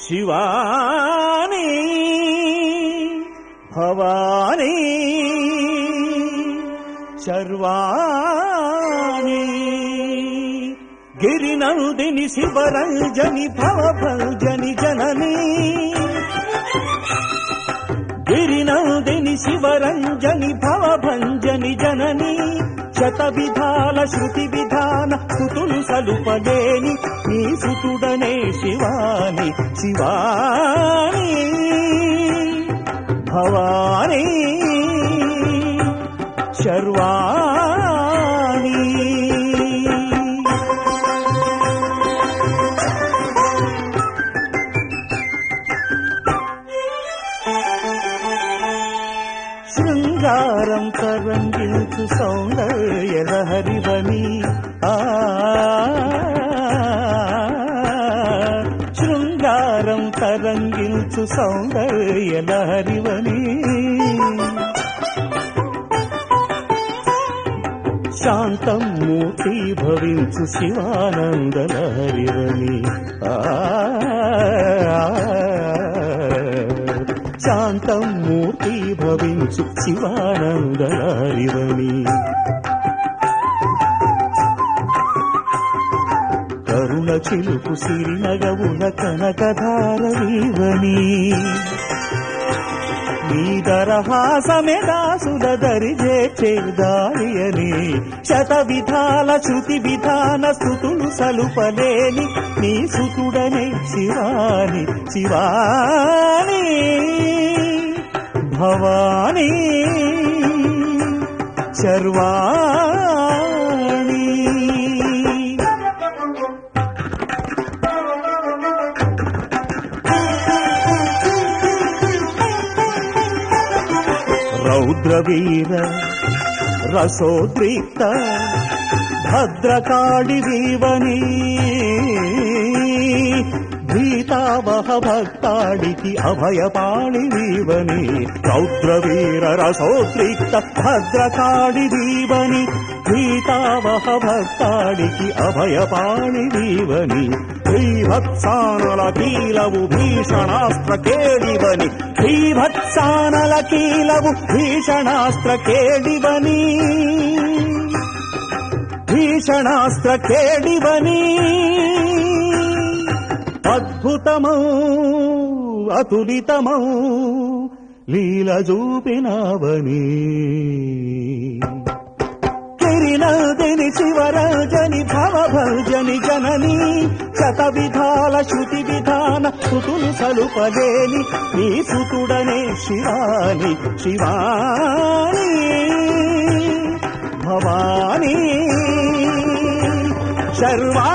శివాని భవాని శర్వాణి గిరినందిని శివరంజని భవభంజని జనని గిరినందిని శివరంజని భవభంజని జనని శత విధాల శృతి విధాన సుతులు సలుపలేని నీ సుతుడనే శివాని శివాని భవాని శర్వాణి శృంగారం తరంగిల్చు సౌందర్య లహరివని ఆ శృంగారం తరంగిల్చు సౌందర్య లహరివని శాంతం మూర్తి భవించు శివానంద లహరివని ఆ శాంతం మూర్తి భవించు శివానంద లహరివని కరుణ చిలుపు సిరినగవుల కనకధారవీవని నీ దరహాసమే దాసుల దరిజే చేదారియని శత విధాల శృతి విధాన స్థుతులు సలుపలేని నీ సుతుడనే శివాని శివాని భవాని శర్వాణి రౌద్రవీర రసోద్రిక్త భద్రకాళి వీవని భీతావహ భక్తాడికి అభయపాళి వీవని రౌద్రవీర రసోద్రిక్త భద్రకాళి వీవని భీతావహ భక్తాడికి అభయపాళి వీవని శ్రీభత్సానల కీలవు భీషణాస్త్ర కేడివని శ్రీభత్సానల కీలవు భీషణాస్త్ర కేడివని భీషణాస్త్ర కేడివని అద్భుతమౌ అతులితమౌ లీల చూపినవని గిరినదిని శివరాజని భవభజని జనని శత విధాల శృతి విధాన సుతులు సలుపలేని నీ సుతుడనే శివాని శివాని భవాని శర్వా